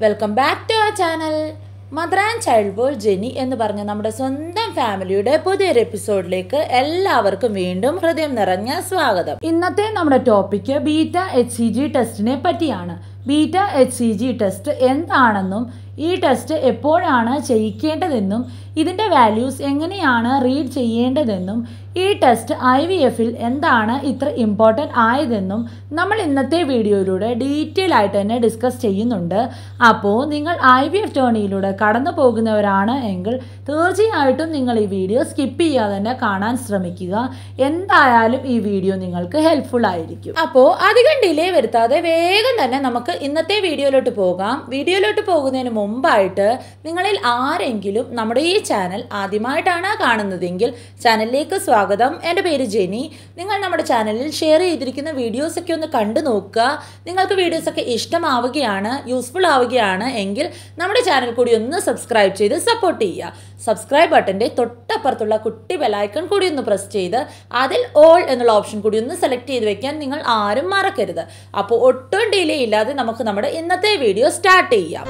welcome back to our channel mother and child world Jeny എന്ന് പറഞ്ഞ നമ്മുടെ സ്വന്തം ഫാമിലിയുടെ പുതിയൊരു എപ്പിസോഡിലേക്ക് എല്ലാവർക്കും വീണ്ടും ഹൃദയം നിറഞ്ഞ സ്വാഗതം ഇന്നത്തെ നമ്മുടെ topic beta H C G ടെസ്റ്റിനെ പറ്റിയാണ് beta H C G test എന്താണെന്നും ഈ ടെസ്റ്റ് എപ്പോഴാണ് ചെയ്യിക്കേണ്ടതെന്നും ഇതിൻ്റെ വാല്യൂസ് എങ്ങനെയാണ് റീഡ് ചെയ്യേണ്ടതെന്നും ഈ ടെസ്റ്റ് ഐ വി എഫിൽ എന്താണ് ഇത്ര ഇമ്പോർട്ടൻ്റ് ആയതെന്നും നമ്മൾ ഇന്നത്തെ വീഡിയോയിലൂടെ ഡീറ്റെയിൽ ആയിട്ട് തന്നെ ഡിസ്കസ് ചെയ്യുന്നുണ്ട് അപ്പോൾ നിങ്ങൾ ഐ വി എഫ് ടേണിയിലൂടെ കടന്നു പോകുന്നവരാണ് എങ്കിൽ തീർച്ചയായിട്ടും നിങ്ങൾ ഈ വീഡിയോ സ്കിപ്പ് ചെയ്യാതെ തന്നെ കാണാൻ ശ്രമിക്കുക എന്തായാലും ഈ വീഡിയോ നിങ്ങൾക്ക് ഹെൽപ്ഫുൾ ആയിരിക്കും അപ്പോൾ അധികം ഡിലേ വരുത്താതെ വേഗം തന്നെ നമുക്ക് ഇന്നത്തെ വീഡിയോയിലോട്ട് പോകാം വീഡിയോയിലോട്ട് പോകുന്നതിന് മുമ്പായിട്ട് നിങ്ങളിൽ ആരെങ്കിലും നമ്മുടെ ഈ ചാനൽ ആദ്യമായിട്ടാണ് കാണുന്നതെങ്കിൽ ചാനലിലേക്ക് സ്വാഗതം എൻ്റെ പേര് ജെനി നിങ്ങൾ നമ്മുടെ ചാനലിൽ ഷെയർ ചെയ്തിരിക്കുന്ന വീഡിയോസൊക്കെ ഒന്ന് കണ്ടു നോക്കുക നിങ്ങൾക്ക് വീഡിയോസൊക്കെ ഇഷ്ടമാവുകയാണ് യൂസ്ഫുൾ ആവുകയാണ് എങ്കിൽ നമ്മുടെ ചാനൽ കൂടി ഒന്ന് സബ്സ്ക്രൈബ് ചെയ്ത് സപ്പോർട്ട് ചെയ്യുക സബ്സ്ക്രൈബ് ബട്ടൻ്റെ തൊട്ടപ്പുറത്തുള്ള കുട്ടി ബെലൈക്കൺ കൂടി ഒന്ന് പ്രസ് ചെയ്ത് അതിൽ ഓൾ എന്നുള്ള ഓപ്ഷൻ കൂടി ഒന്ന് സെലക്ട് ചെയ്ത് വെക്കാൻ നിങ്ങൾ ആരും മറക്കരുത് അപ്പോൾ ഒട്ടും ഡിലേ ഇല്ലാതെ നമുക്ക് നമ്മുടെ ഇന്നത്തെ വീഡിയോ സ്റ്റാർട്ട് ചെയ്യാം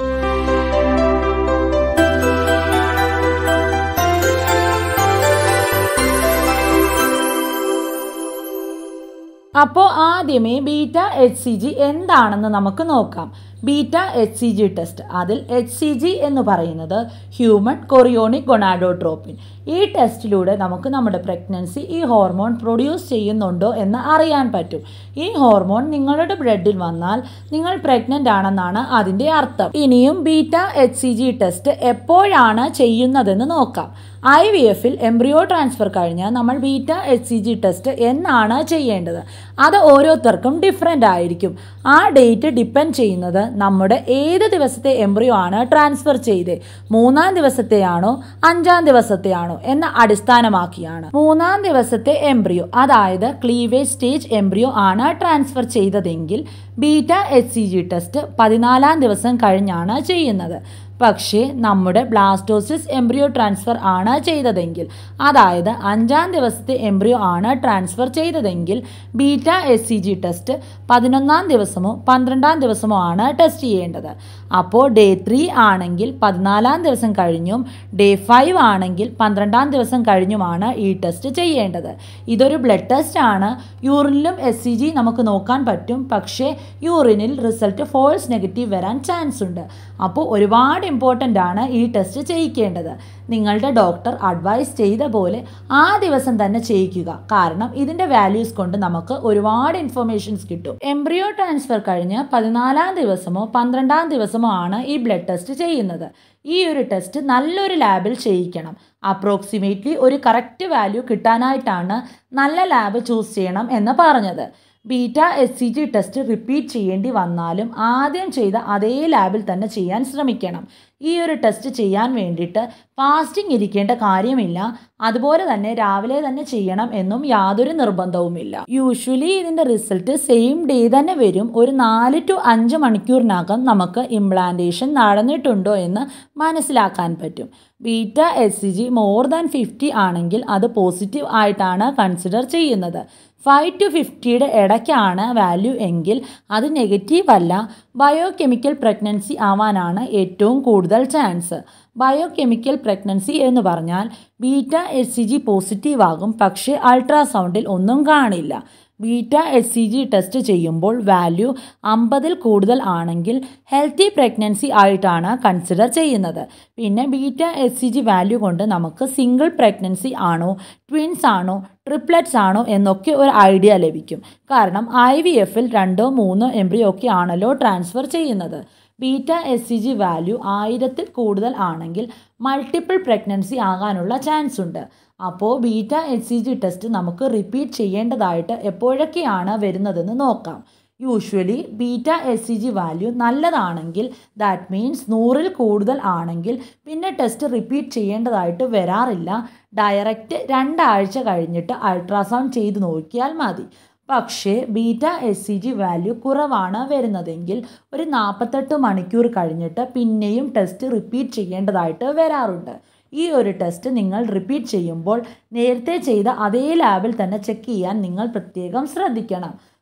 അപ്പോൾ ആദ്യമേ ബീറ്റ എച്ച് സി ജി എന്താണെന്ന് നമുക്ക് നോക്കാം beta H C G test അതിൽ എച്ച് സി ജി എന്ന് പറയുന്നത് ഹ്യൂമൻ കൊറിയോണിക് ഗൊണാഡോട്രോപ്പിൻ ഈ ടെസ്റ്റിലൂടെ നമുക്ക് നമ്മുടെ പ്രഗ്നൻസി ഈ ഹോർമോൺ പ്രൊഡ്യൂസ് ചെയ്യുന്നുണ്ടോ എന്ന് അറിയാൻ പറ്റും ഈ ഹോർമോൺ നിങ്ങളുടെ ബ്ലഡിൽ വന്നാൽ നിങ്ങൾ പ്രഗ്നൻ്റ് ആണെന്നാണ് അതിൻ്റെ അർത്ഥം ഇനിയും beta H C G test എപ്പോഴാണ് ചെയ്യുന്നതെന്ന് നോക്കാം ഐ വി എഫിൽ എംബ്രിയോ ട്രാൻസ്ഫർ കഴിഞ്ഞാൽ നമ്മൾ beta H C G test എന്നാണ് ചെയ്യേണ്ടത് അത് ഓരോരുത്തർക്കും ഡിഫറെൻ്റ് ആയിരിക്കും ആ ഡേറ്റ് ഡിപ്പെൻഡ് ചെയ്യുന്നത് നമ്മുടെ ഏത് ദിവസത്തെ എംബ്രിയോ ആണ് ട്രാൻസ്ഫർ ചെയ്തത് മൂന്നാം ദിവസത്തെയാണോ അഞ്ചാം ദിവസത്തെയാണോ എന്ന അടിസ്ഥാനമാക്കിയാണ് മൂന്നാം ദിവസത്തെ എംബ്രിയോ അതായത് ക്ലീവേജ് സ്റ്റേജ് എംബ്രിയോ ആണ് ട്രാൻസ്ഫർ ചെയ്തതെങ്കിൽ beta H C G test പതിനാലാം ദിവസം കഴിഞ്ഞാണ് ചെയ്യുന്നത് പക്ഷേ നമ്മുടെ ബ്ലാസ്റ്റോസിസ് എംബ്രിയോ ട്രാൻസ്ഫർ ആണ് ചെയ്തതെങ്കിൽ അതായത് അഞ്ചാം ദിവസത്തെ എംബ്രിയോ ആണ് ട്രാൻസ്ഫർ ചെയ്തതെങ്കിൽ beta S C G test പതിനൊന്നാം ദിവസമോ പന്ത്രണ്ടാം ദിവസമോ ആണ് ടെസ്റ്റ് ചെയ്യേണ്ടത് അപ്പോൾ ഡേ ത്രീ ആണെങ്കിൽ പതിനാലാം ദിവസം കഴിഞ്ഞും ഡേ ഫൈവ് ആണെങ്കിൽ പന്ത്രണ്ടാം ദിവസം കഴിഞ്ഞുമാണ് ഈ ടെസ്റ്റ് ചെയ്യേണ്ടത് ഇതൊരു ബ്ലഡ് ടെസ്റ്റ് ആണ് യൂറിനിലും എസ് സി ജി നമുക്ക് നോക്കാൻ പറ്റും പക്ഷേ യൂറിനിൽ റിസൾട്ട് ഫോൾസ് നെഗറ്റീവ് വരാൻ ചാൻസ് ഉണ്ട് അപ്പോൾ ഒരുപാട് ഇമ്പോർട്ടൻ്റ് ആണ് ഈ ടെസ്റ്റ് ചെയ്യിക്കേണ്ടത് നിങ്ങളുടെ ഡോക്ടർ അഡ്വൈസ് ചെയ്ത പോലെ ആ ദിവസം തന്നെ ചെയ്യിക്കുക കാരണം ഇതിൻ്റെ വാല്യൂസ് കൊണ്ട് നമുക്ക് ഒരുപാട് ഇൻഫർമേഷൻസ് കിട്ടും എംബ്രിയോ ട്രാൻസ്ഫർ കഴിഞ്ഞ് പതിനാലാം ദിവസമോ പന്ത്രണ്ടാം ദിവസമോ ആണ് ഈ ബ്ലഡ് ടെസ്റ്റ് ചെയ്യുന്നത് ഈ ഒരു ടെസ്റ്റ് നല്ലൊരു ലാബിൽ ചെയ്യിക്കണം അപ്രോക്സിമേറ്റ്ലി ഒരു കറക്റ്റ് വാല്യൂ കിട്ടാനായിട്ടാണ് നല്ല ലാബ് ചൂസ് ചെയ്യണം എന്ന് പറഞ്ഞത് beta S C G test repeat ചെയ്യേണ്ടി വന്നാലും ആദ്യം ചെയ്ത അതേ ലാബിൽ തന്നെ ചെയ്യാൻ ശ്രമിക്കണം ഈ ഒരു ടെസ്റ്റ് ചെയ്യാൻ വേണ്ടിയിട്ട് ഫാസ്റ്റിംഗ് ഇരിക്കേണ്ട കാര്യമില്ല അതുപോലെ തന്നെ രാവിലെ തന്നെ ചെയ്യണം എന്നും യാതൊരു നിർബന്ധവുമില്ല യൂഷ്വലി ഇതിൻ്റെ റിസൾട്ട് സെയിം ഡേ തന്നെ വരും ഒരു നാല് ടു അഞ്ച് മണിക്കൂറിനകം നമുക്ക് ഇംപ്ലാന്റേഷൻ നടന്നിട്ടുണ്ടോ എന്ന് മനസ്സിലാക്കാൻ പറ്റും beta S C G more than fifty ആണെങ്കിൽ അത് പോസിറ്റീവ് ആയിട്ടാണ് കൺസിഡർ ചെയ്യുന്നത് ഫൈവ് ടു ഫിഫ്റ്റിയുടെ ഇടയ്ക്കാണ് വാല്യൂ എങ്കിൽ അത് നെഗറ്റീവ് അല്ല ബയോ കെമിക്കൽ പ്രഗ്നൻസി ആവാനാണ് ഏറ്റവും കൂടുതൽ ചാൻസ് ബയോ കെമിക്കൽ പ്രഗ്നൻസി എന്ന് പറഞ്ഞാൽ beta H C G positive ആകും പക്ഷേ അൾട്രാസൗണ്ടിൽ ഒന്നും കാണില്ല beta H C G test ചെയ്യുമ്പോൾ വാല്യൂ അമ്പതിൽ കൂടുതൽ ആണെങ്കിൽ ഹെൽത്തി പ്രഗ്നൻസി ആയിട്ടാണ് കൺസിഡർ ചെയ്യുന്നത് പിന്നെ beta H C G value കൊണ്ട് നമുക്ക് സിംഗിൾ പ്രഗ്നൻസി ആണോ ട്വിൻസ് ആണോ ട്രിപ്ലറ്റ്സ് ആണോ എന്നൊക്കെ ഒരു ഐഡിയ ലഭിക്കും കാരണം ഐ വി എഫിൽ രണ്ടോ മൂന്നോ എംബ്രിയോ ഒക്കെ ആണല്ലോ ട്രാൻസ്ഫർ ചെയ്യുന്നത് beta S C G value ആയിരത്തിൽ കൂടുതൽ ആണെങ്കിൽ മൾട്ടിപ്പിൾ പ്രഗ്നൻസി ആകാനുള്ള ചാൻസ് ഉണ്ട് അപ്പോൾ beta H C G test നമുക്ക് റിപ്പീറ്റ് ചെയ്യേണ്ടതായിട്ട് എപ്പോഴൊക്കെയാണ് വരുന്നതെന്ന് നോക്കാം usually beta S C G value നല്ലതാണെങ്കിൽ ദാറ്റ് മീൻസ് നൂറിൽ കൂടുതൽ ആണെങ്കിൽ പിന്നെ ടെസ്റ്റ് റിപ്പീറ്റ് ചെയ്യേണ്ടതായിട്ട് വരാറില്ല ഡയറക്റ്റ് രണ്ടാഴ്ച കഴിഞ്ഞിട്ട് അൾട്രാസൗണ്ട് ചെയ്ത് നോക്കിയാൽ മതി പക്ഷേ beta S C G value കുറവാണ് വരുന്നതെങ്കിൽ ഒരു നാൽപ്പത്തെട്ട് മണിക്കൂർ കഴിഞ്ഞിട്ട് പിന്നെയും ടെസ്റ്റ് റിപ്പീറ്റ് ചെയ്യേണ്ടതായിട്ട് വരാറുണ്ട് ഈ ഒരു ടെസ്റ്റ് നിങ്ങൾ റിപ്പീറ്റ് ചെയ്യുമ്പോൾ നേരത്തെ ചെയ്ത അതേ ലാബിൽ തന്നെ ചെക്ക് ചെയ്യാൻ നിങ്ങൾ പ്രത്യേകം ശ്രദ്ധിക്കണം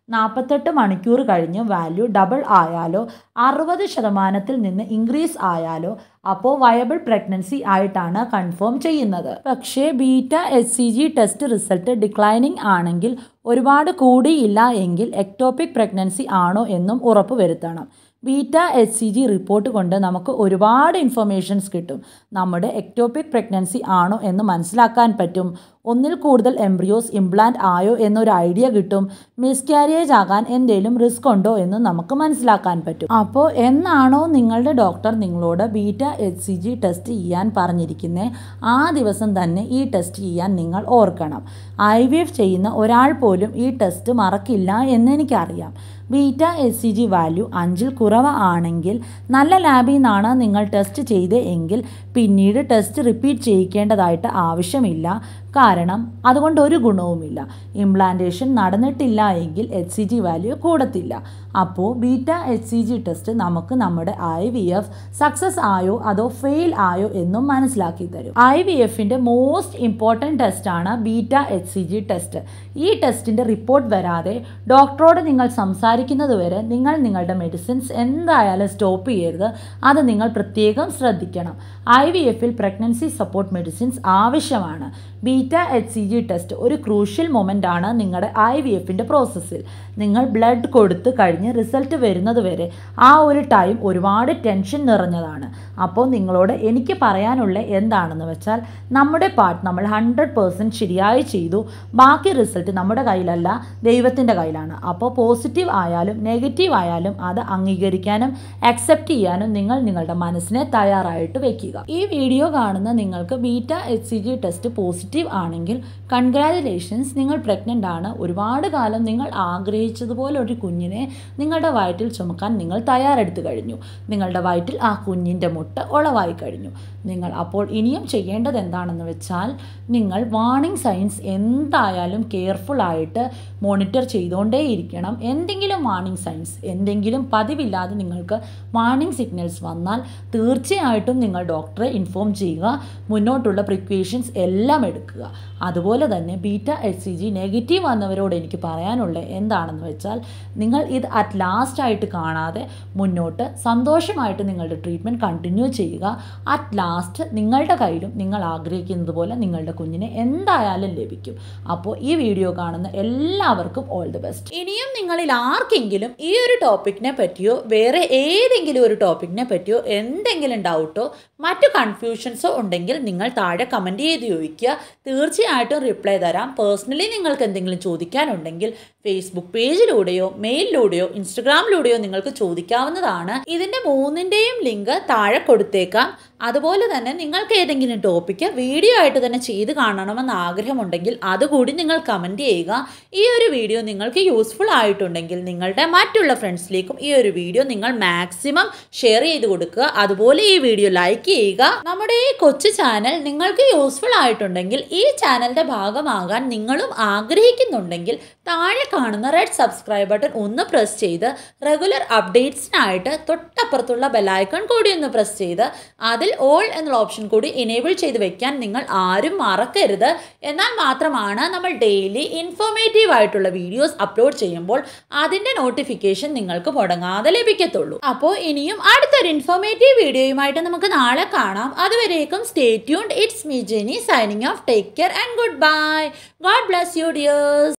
നാൽപ്പത്തെട്ട് മണിക്കൂർ കഴിഞ്ഞ് വാല്യൂ ഡബിൾ ആയാലോ അറുപത് ശതമാനത്തിൽ നിന്ന് ഇൻക്രീസ് ആയാലോ അപ്പോൾ വയബിൾ പ്രഗ്നൻസി ആയിട്ടാണ് കൺഫേം ചെയ്യുന്നത് പക്ഷേ beta H C G test result declining ആണെങ്കിൽ ഒരുപാട് കൂടിയില്ല എങ്കിൽ എക്ടോപിക് പ്രഗ്നൻസി ആണോ എന്നും ഉറപ്പ് വരുത്തണം beta H C G report കൊണ്ട് നമുക്ക് ഒരുപാട് ഇൻഫർമേഷൻസ് കിട്ടും നമ്മുടെ എക്ടോപിക് പ്രഗ്നൻസി ആണോ എന്ന് മനസ്സിലാക്കാൻ പറ്റും ഒന്നിൽ കൂടുതൽ എംബ്രിയോസ് ഇംപ്ലാന്റ് ആയോ എന്നൊരു ഐഡിയ കിട്ടും മിസ്കാരിയേജ് ആകാൻ എന്തെങ്കിലും റിസ്ക് ഉണ്ടോ എന്ന് നമുക്ക് മനസ്സിലാക്കാൻ പറ്റും അപ്പോൾ എന്നാണോ നിങ്ങളുടെ ഡോക്ടർ നിങ്ങളോട് beta H C G test ചെയ്യാൻ പറഞ്ഞിരിക്കുന്നത് ആ ദിവസം തന്നെ ഈ ടെസ്റ്റ് ചെയ്യാൻ നിങ്ങൾ ഓർക്കണം ഐ വി എഫ് ചെയ്യുന്ന ഒരാൾ പോലും ഈ ടെസ്റ്റ് മറക്കില്ല എന്ന് എനിക്കറിയാം beta H C G value അഞ്ചിൽ കുറവ് ആണെങ്കിൽ നല്ല ലാബിൽ നിന്നാണ് നിങ്ങൾ ടെസ്റ്റ് ചെയ്ത് എങ്കിൽ പിന്നീട് ടെസ്റ്റ് റിപ്പീറ്റ് ചെയ്യിക്കേണ്ടതായിട്ട് ആവശ്യമില്ല കാരണം അതുകൊണ്ട് ഒരു ഗുണവുമില്ല ഇംപ്ലാന്റേഷൻ നടന്നിട്ടില്ല എങ്കിൽ എച്ച് സി ജി വാല്യൂ കൂടത്തില്ല അപ്പോൾ beta H C G test നമുക്ക് നമ്മുടെ ഐ വി എഫ് സക്സസ് ആയോ അതോ ഫെയിൽ ആയോ എന്നും മനസ്സിലാക്കി തരും ഐ വി എഫിൻ്റെ മോസ്റ്റ് ഇമ്പോർട്ടൻറ്റ് ടെസ്റ്റാണ് beta H C G test ഈ ടെസ്റ്റിൻ്റെ റിപ്പോർട്ട് വരാതെ ഡോക്ടറോട് നിങ്ങൾ സംസാരിക്കുന്നത് വരെ നിങ്ങൾ നിങ്ങളുടെ മെഡിസിൻസ് എന്തായാലും സ്റ്റോപ്പ് ചെയ്യരുത് അത് നിങ്ങൾ പ്രത്യേകം ശ്രദ്ധിക്കണം ഐ വി എഫിൽ പ്രഗ്നൻസി സപ്പോർട്ട് മെഡിസിൻസ് ആവശ്യമാണ് beta H C G test ഒരു ക്രൂഷ്യൽ മൊമെൻ്റ് ആണ് നിങ്ങളുടെ ഐ വി എഫിൻ്റെ പ്രോസസ്സിൽ നിങ്ങൾ ബ്ലഡ് കൊടുത്ത് കഴിഞ്ഞ് റിസൾട്ട് വരുന്നത് വരെ ആ ഒരു ടൈം ഒരുപാട് ടെൻഷൻ നിറഞ്ഞതാണ് അപ്പോൾ നിങ്ങളോട് എനിക്ക് പറയാനുള്ള എന്താണെന്ന് വെച്ചാൽ നമ്മുടെ പാർട്ട് നമ്മൾ ഹൺഡ്രഡ് പേഴ്സൻറ്റ് ശരിയായി ചെയ്തു ബാക്കി റിസൾട്ട് നമ്മുടെ കയ്യിലല്ല ദൈവത്തിൻ്റെ കയ്യിലാണ് അപ്പോൾ പോസിറ്റീവ് ആയാലും നെഗറ്റീവ് ആയാലും അത് അംഗീകരിക്കാനും അക്സെപ്റ്റ് ചെയ്യാനും നിങ്ങൾ നിങ്ങളുടെ മനസ്സിനെ തയ്യാറായിട്ട് വെക്കുക ഈ വീഡിയോ കാണുന്ന നിങ്ങൾക്ക് beta H C G test positive ആണെങ്കിൽ കൺഗ്രാജുലേഷൻസ് നിങ്ങൾ പ്രഗ്നൻ്റ് ആണ് ഒരുപാട് കാലം നിങ്ങൾ ആഗ്രഹിച്ചതുപോലെ ഒരു കുഞ്ഞിനെ നിങ്ങളുടെ വയറ്റിൽ ചുമക്കാൻ നിങ്ങൾ തയ്യാറെടുത്ത് കഴിഞ്ഞു നിങ്ങളുടെ വയറ്റിൽ ആ കുഞ്ഞിൻ്റെ മുട്ട ഉളവായി കഴിഞ്ഞു നിങ്ങൾ അപ്പോൾ ഇനിയും ചെയ്യേണ്ടത് എന്താണെന്ന് വെച്ചാൽ നിങ്ങൾ വാർണിംഗ് സൈൻസ് എന്തായാലും കെയർഫുൾ ആയിട്ട് മോണിറ്റർ ചെയ്തുകൊണ്ടേയിരിക്കണം എന്തെങ്കിലും വാർണിംഗ് സൈൻസ് എന്തെങ്കിലും പതിവില്ലാതെ നിങ്ങൾക്ക് വാർണിംഗ് സിഗ്നൽസ് വന്നാൽ തീർച്ചയായിട്ടും നിങ്ങൾ ഡോക്ടറെ ഇൻഫോം ചെയ്യുക മുന്നോട്ടുള്ള പ്രിക്വേഷൻസ് എല്ലാം എടുക്കുക അതുപോലെ തന്നെ beta H C G negative വന്നവരോട് എനിക്ക് പറയാനുള്ള എന്താണെന്ന് വെച്ചാൽ നിങ്ങൾ ഇത് അറ്റ് ലാസ്റ്റ് ആയിട്ട് കാണാതെ മുന്നോട്ട് സന്തോഷമായിട്ട് നിങ്ങളുടെ ട്രീറ്റ്മെൻറ്റ് കണ്ടിന്യൂ ചെയ്യുക അറ്റ് ലാസ്റ്റ് നിങ്ങളുടെ കയ്യിലും നിങ്ങൾ ആഗ്രഹിക്കുന്നത് പോലെ നിങ്ങളുടെ കുഞ്ഞിനെ എന്തായാലും ലഭിക്കും അപ്പോൾ ഈ വീഡിയോ കാണുന്ന എല്ലാവർക്കും ഓൾ ദി ബെസ്റ്റ് ഇനിയും നിങ്ങളിൽ ആർക്കെങ്കിലും ഈ ഒരു ടോപ്പിക്കിനെ പറ്റിയോ വേറെ ഏതെങ്കിലും ഒരു ടോപ്പിക്കിനെ പറ്റിയോ എന്തെങ്കിലും ഡൗട്ടോ മറ്റു കൺഫ്യൂഷൻസോ ഉണ്ടെങ്കിൽ നിങ്ങൾ താഴെ കമൻറ്റ് ചെയ്ത് ചോദിക്കുക തീർച്ചയായിട്ടും റിപ്ലൈ തരാം പേഴ്സണലി നിങ്ങൾക്ക് എന്തെങ്കിലും ചോദിക്കാനുണ്ടെങ്കിൽ ഫേസ്ബുക്ക് പേജിലൂടെയോ മെയിലിലൂടെയോ ഇൻസ്റ്റഗ്രാമിലൂടെയോ നിങ്ങൾക്ക് ചോദിക്കാവുന്നതാണ് ഇതിൻ്റെ മൂന്നിൻ്റെയും ലിങ്ക് താഴെ കൊടുത്തേക്കാം അതുപോലെ തന്നെ നിങ്ങൾക്ക് ഏതെങ്കിലും ടോപ്പിക്ക് വീഡിയോ ആയിട്ട് തന്നെ ചെയ്ത് കാണണമെന്ന് ആഗ്രഹമുണ്ടെങ്കിൽ അതുകൂടി നിങ്ങൾ കമൻറ്റ് ചെയ്യുക ഈ ഒരു വീഡിയോ നിങ്ങൾക്ക് യൂസ്ഫുൾ ആയിട്ടുണ്ടെങ്കിൽ നിങ്ങളുടെ മറ്റുള്ള ഫ്രണ്ട്സിലേക്കും ഈ ഒരു വീഡിയോ നിങ്ങൾ മാക്സിമം ഷെയർ ചെയ്ത് കൊടുക്കുക അതുപോലെ ഈ വീഡിയോ ലൈക്ക് ചെയ്യുക നമ്മുടെ ഈ കൊച്ചു ചാനൽ നിങ്ങൾക്ക് യൂസ്ഫുൾ ആയിട്ടുണ്ടെങ്കിൽ ഈ ചാനലിൻ്റെ ഭാഗമാകാൻ നിങ്ങളും ആഗ്രഹിക്കുന്നുണ്ടെങ്കിൽ താഴെ കാണുന്ന റെഡ് സബ്സ്ക്രൈബ് ബട്ടൺ ഒന്ന് പ്രസ് ചെയ്ത് റെഗുലർ അപ്ഡേറ്റ്സിനായിട്ട് തൊട്ടപ്പുറത്തുള്ള ബെലൈക്കൺ കൂടി ഒന്ന് പ്രസ് ചെയ്ത് അതിൽ ഓൾ എന്നുള്ള ഓപ്ഷൻ കൂടി എനേബിൾ ചെയ്ത് വെക്കാൻ നിങ്ങൾ ആരും മറക്കരുത് എന്നാൽ മാത്രമാണ് നമ്മൾ ഡെയിലി ഇൻഫോർമേറ്റീവ് ആയിട്ടുള്ള വീഡിയോസ് അപ്ലോഡ് ചെയ്യുമ്പോൾ അതിൻ്റെ നോട്ടിഫിക്കേഷൻ നിങ്ങൾക്ക് മുടങ്ങാതെ ലഭിക്കത്തുള്ളൂ അപ്പോൾ ഇനിയും അടുത്തൊരു ഇൻഫോർമേറ്റീവ് വീഡിയോയുമായിട്ട് നമുക്ക് നാളെ കാണാം അതുവരേക്കും stay tuned it's me Jeny signing off take care and goodbye God bless you dears